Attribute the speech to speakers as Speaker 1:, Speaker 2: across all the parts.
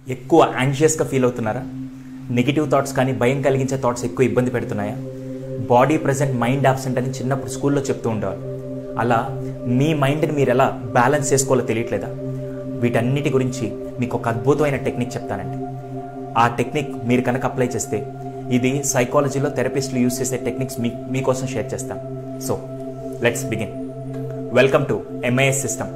Speaker 1: ఎక్కువ యాంగ్షియస్గా ఫీల్ అవుతున్నారా నెగిటివ్ థాట్స్ కానీ భయం కలిగించే థాట్స్ ఎక్కువ ఇబ్బంది పెడుతున్నాయా బాడీ ప్రజెంట్ మైండ్ ఆబ్సెంట్ అని చిన్నప్పుడు స్కూల్లో చెప్తూ ఉండేవారు అలా మీ మైండ్ని మీరు ఎలా బ్యాలెన్స్ చేసుకోవాలో తెలియట్లేదా వీటన్నిటి గురించి మీకు ఒక అద్భుతమైన టెక్నిక్ చెప్తానండి ఆ టెక్నిక్ మీరు కనుక అప్లై చేస్తే ఇది సైకాలజీలో థెరపిస్టులు యూస్ చేసే టెక్నిక్స్ మీ మీకోసం షేర్ చేస్తాను so let's begin welcome to MIS system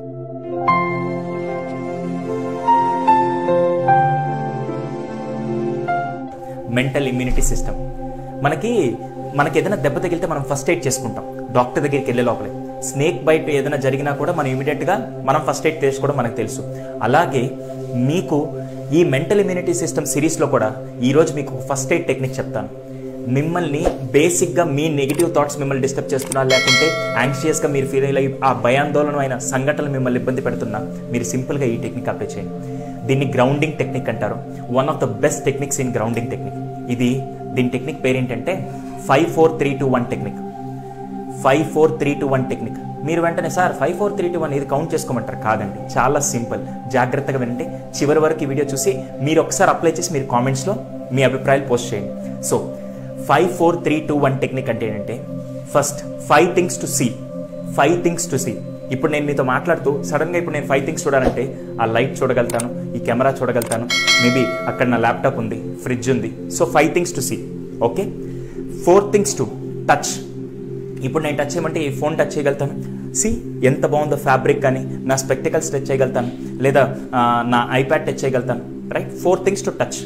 Speaker 1: mental immunity system మనకి మనకి ఏదైనా దెబ్బ తగిలితే మనం ఫస్ట్ ఎయిడ్ చేసుకుంటాం డాక్టర్ దగ్గరికి వెళ్ళే లోపలే స్నేక్ బైట్ ఏదైనా జరిగినా కూడా మనం ఇమీడియట్గా మనం ఫస్ట్ ఎయిడ్ చేసుకోవడం మనకు తెలుసు అలాగే మీకు ఈ మెంటల్ ఇమ్యూనిటీ సిస్టమ్ సిరీస్లో కూడా ఈరోజు మీకు ఫస్ట్ ఎయిడ్ టెక్నిక్ చెప్తాను మిమ్మల్ని బేసిక్గా మీ నెగిటివ్ థాట్స్ మిమ్మల్ని డిస్టర్బ్ చేస్తున్నా లేకుంటే యాంగ్షియస్గా మీరు ఫీల్ అయ్యి ఆ భయాందోళనమైన సంఘటనలు మిమ్మల్ని ఇబ్బంది పెడుతున్నా మీరు సింపుల్గా ఈ టెక్నిక్ అప్లై చేయండి దీన్ని గ్రౌండింగ్ టెక్నిక్ అంటారు one of the best techniques in grounding technique ఇది దీని టెక్నిక్ పేరు ఏంటంటే five four three two one technique five four three two one technique మీరు వెంటనే sir five four three two one ఇది కౌంట్ చేసుకోమంటారు కాదండి చాలా సింపుల్ జాగ్రత్తగా వినండి చివరి వరకు ఈ వీడియో చూసి మీరు ఒకసారి అప్లై చేసి మీరు కామెంట్స్లో మీ అభిప్రాయాలు పోస్ట్ చేయండి so five four three two one technique అంటే ఏంటంటే first five things to see five things to see ఇప్పుడు నేను మీతో మాట్లాడుతూ సడన్గా ఇప్పుడు నేను ఫైవ్ థింగ్స్ చూడాలంటే ఆ లైట్ చూడగలుగుతాను ఈ కెమెరా చూడగలుగుతాను మేబీ అక్కడ నా ల్యాప్టాప్ ఉంది ఫ్రిడ్జ్ ఉంది so five things to see okay four things to touch ఇప్పుడు నేను టచ్ చేయమంటే ఈ ఫోన్ టచ్ చేయగలుగుతాను సి ఎంత బాగుందో ఫ్యాబ్రిక్ కానీ నా స్పెక్టికల్స్ టచ్ చేయగలుగుతాను లేదా ఆ, నా ఐప్యాడ్ టచ్ చేయగలుగుతాను right four things to touch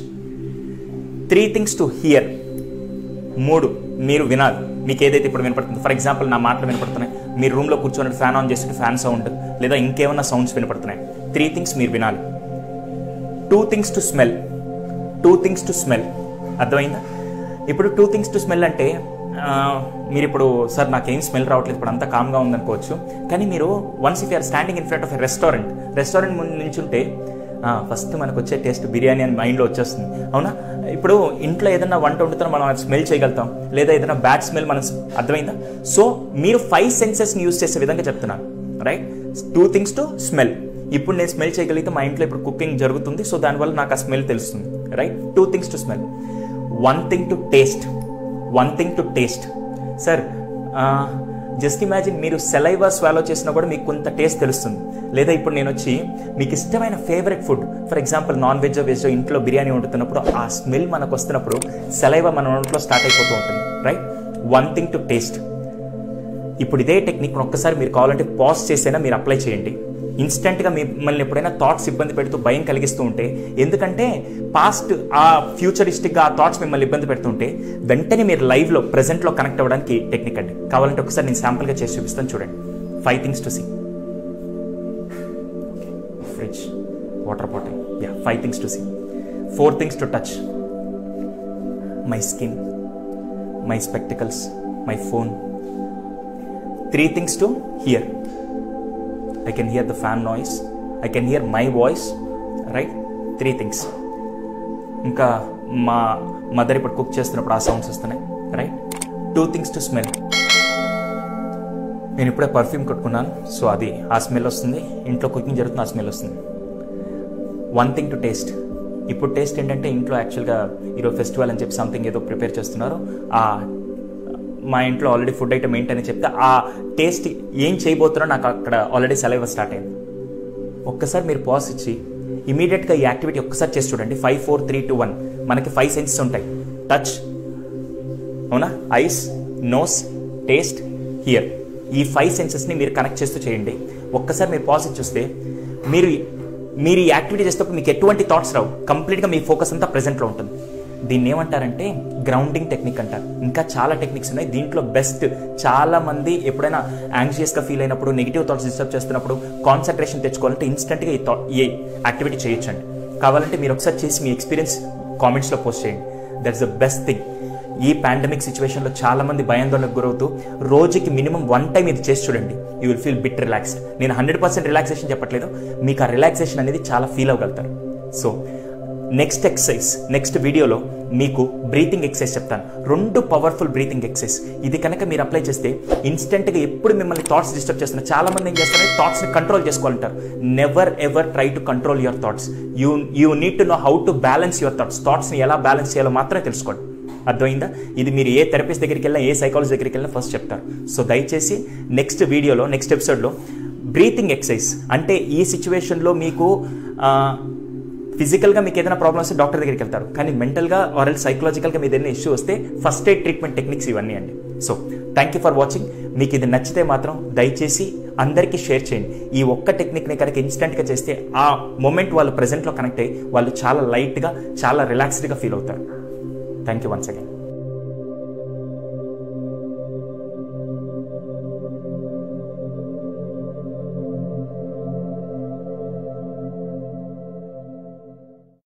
Speaker 1: three things to hear మూడు మీరు వినాలి మీకు ఏదైతే ఇప్పుడు వినపడుతుందో ఫర్ ఎగ్జాంపుల్ నా మాటలు వినపడుతున్నాయి మీరు రూమ్లో కూర్చొని ఫ్యాన్ ఆన్ చేస్తుంటే ఫ్యాన్ సౌండ్ లేదా ఇంకేమైనా సౌండ్స్ వినపడుతున్నాయి త్రీ థింగ్స్ మీరు వినాలి two things to smell two things to smell అర్థమైందా ఇప్పుడు టూ థింగ్స్ టు స్మెల్ అంటే ఆ, మీరు ఇప్పుడు సార్ నాకేం స్మెల్ రావట్లేదు ఇప్పుడు అంతా కామ్గా ఉందనుకోవచ్చు కానీ మీరు once if you're standing in front of a restaurant restaurant ముందు నించుంటే ఫస్ట్ మనకు వచ్చే టేస్ట్ బిర్యానీ అని మైండ్లో వచ్చేస్తుంది అవునా ఇప్పుడు ఇంట్లో ఏదైనా వంట వండుతున్నా మనం అది స్మెల్ చేయగలుగుతాం లేదా ఏదైనా బ్యాడ్ స్మెల్ మనం అర్థమైందా సో మీరు ఫైవ్ సెన్సెస్ని యూస్ చేసే విధంగా చెప్తున్నాను right two things to smell ఇప్పుడు నేను స్మెల్ చేయగలిగితే మా ఇంట్లో ఇప్పుడు కుకింగ్ జరుగుతుంది సో దానివల్ల నాకు ఆ స్మెల్ తెలుస్తుంది right two things to smell one thing to taste one thing to taste sir just imagine మీరు సెలైవా స్వాలో చేసినా కూడా మీకు కొంత టేస్ట్ తెలుస్తుంది లేదా ఇప్పుడు నేను వచ్చి మీకు ఇష్టమైన favourite food for example non veg veg ఇంట్లో బిర్యానీ వండుతున్నప్పుడు ఆ స్మెల్ మనకు వస్తున్నప్పుడు సెలైవా మన ఒంట్లో స్టార్ట్ అయిపోతూ ఉంటుంది right one thing to taste ఇప్పుడు ఇదే టెక్నిక్ ఒక్కసారి మీరు కావాలంటే పాజ్ చేసైనా మీరు అప్లై చేయండి ఇన్స్టెంట్గా మిమ్మల్ని ఎప్పుడైనా థాట్స్ ఇబ్బంది పెడుతూ భయం కలిగిస్తూ ఉంటే ఎందుకంటే పాస్ట్ ఆ ఫ్యూచరిస్టిక్గా ఆ థాట్స్ మిమ్మల్ని ఇబ్బంది పెడుతుంటే వెంటనే మీరు లైవ్లో ప్రెసెంట్లో కనెక్ట్ అవ్వడానికి టెక్నిక్ అండి కావాలంటే ఒకసారి నేను శాంపుల్గా చేసి చూపిస్తాను చూడండి five things to see fridge water bottle yeah five things to see four things to touch my skin my spectacles my phone three things to hear I can hear the fan noise I can hear my voice right three things ఇంకా మా mother ఇప్పుడు cook చేస్తున్నప్పుడు ఆ sounds వస్తున్నాయి right two things to smell నేను ఇప్పుడే perfume కొట్టుకున్నాను so అది ఆ స్మెల్ వస్తుంది ఇంట్లో కుకింగ్ జరుగుతుంది ఆ స్మెల్ వస్తుంది వన్ థింగ్ టు టేస్ట్ ఇప్పుడు టేస్ట్ ఏంటంటే ఇంట్లో యాక్చువల్గా ఈరోజు ఫెస్టివల్ అని చెప్పి సంథింగ్ ఏదో ప్రిపేర్ చేస్తున్నారు ఆ మా ఇంట్లో ఆల్రెడీ ఫుడ్ ఐటమ్ ఏంటని చెప్తే ఆ టేస్ట్ ఏం చేయబోతున్నా నాకు అక్కడ ఆల్రెడీ సెలవు స్టార్ట్ అయింది ఒక్కసారి మీరు పాస్ ఇచ్చి ఇమీడియట్గా ఈ యాక్టివిటీ ఒక్కసారి చేసి చూడండి five four three two one మనకి ఫైవ్ సెన్సెస్ ఉంటాయి టచ్ అవునా ఐస్ నోస్ టేస్ట్ హియర్ ఈ ఫైవ్ సెన్సెస్ని మీరు కనెక్ట్ చేస్తూ చేయండి ఒక్కసారి మీరు పాస్ ఇచ్చి చూస్తే మీరు మీరు ఈ యాక్టివిటీ చేసేటప్పుడు మీకు ఎటువంటి థాట్స్ రావు కంప్లీట్గా మీ ఫోకస్ అంతా ప్రెసెంట్లో ఉంటుంది దీన్ని ఏమంటారంటే గ్రౌండింగ్ టెక్నిక్ అంటారు ఇంకా చాలా టెక్నిక్స్ ఉన్నాయి దీంట్లో బెస్ట్ చాలా మంది ఎప్పుడైనా యాంగ్షియస్గా ఫీల్ అయినప్పుడు నెగిటివ్ థాట్స్ డిస్టర్బ్ చేస్తున్నప్పుడు కాన్సన్ట్రేషన్ తెచ్చుకోవాలంటే ఇన్స్టెంట్గా ఈ థాట్ ఈ యాక్టివిటీ చేయొచ్చండి కావాలంటే మీరు ఒకసారి చేసి మీ ఎక్స్పీరియన్స్ కామెంట్స్లో పోస్ట్ చేయండి దట్స్ ద బెస్ట్ థింగ్ ఈ పాండమిక్ సిచ్యువేషన్లో చాలా మంది భయాందోళనకు గురవుతూ రోజుకి మినిమం వన్ టైం ఇది చేసి చూడండి you will feel bit relaxed నేను హండ్రెడ్ పర్సెంట్ రిలాక్సేషన్ చెప్పట్లేదు మీకు ఆ రిలాక్సేషన్ అనేది చాలా ఫీల్ అవ్వగలుగుతారు సో నెక్స్ట్ ఎక్సర్సైజ్ నెక్స్ట్ వీడియోలో మీకు బ్రీతింగ్ ఎక్సర్సైజ్ చెప్తాను రెండు పవర్ఫుల్ బ్రీతింగ్ ఎక్సర్సైజ్ ఇది కనుక మీరు అప్లై చేస్తే ఇన్స్టెంట్గా ఎప్పుడు మిమ్మల్ని థాట్స్ డిస్టర్బ్ చేస్తున్నారు చాలా మంది ఏం చేస్తారంటే థాట్స్ని కంట్రోల్ చేసుకోవాలంటారు never ever try to control your thoughts you you need to know how to balance your thoughts థాట్స్ని ఎలా బ్యాలెన్స్ చేయాలో మాత్రమే తెలుసుకోండి అర్థమైందా ఇది మీరు ఏ థెరపిస్ట్ దగ్గరికి వెళ్ళినా ఏ సైకాలజీ దగ్గరికి వెళ్ళినా ఫస్ట్ చెప్తారు సో దయచేసి నెక్స్ట్ వీడియోలో నెక్స్ట్ ఎపిసోడ్లో బ్రీతింగ్ ఎక్సర్సైజ్ అంటే ఈ సిచ్యువేషన్లో మీకు ఫిజికల్గా మీకు ఏదైనా ప్రాబ్లమ్ వస్తే డాక్టర్ దగ్గరికి వెళ్తారు కానీ మెంటల్గా ఆర్ ఎల్ సైకలాజికల్గా మీద ఏదైనా ఇష్యూ వస్తే ఫస్ట్ ఎయిడ్ ట్రీట్మెంట్ టెక్నిక్స్ ఇవన్నీ అండి so thank you for watching మీకు ఇది నచ్చితే మాత్రం దయచేసి అందరికీ షేర్ చేయండి ఈ ఒక్క టెక్నిక్ని కనుక ఇన్స్టెంట్గా చేస్తే ఆ మూమెంట్ వాళ్ళు ప్రజెంట్లో కనెక్ట్ అయ్యి వాళ్ళు చాలా లైట్గా చాలా రిలాక్స్డ్గా ఫీల్ అవుతారు థ్యాంక్ యూ వన్స్ అగైన్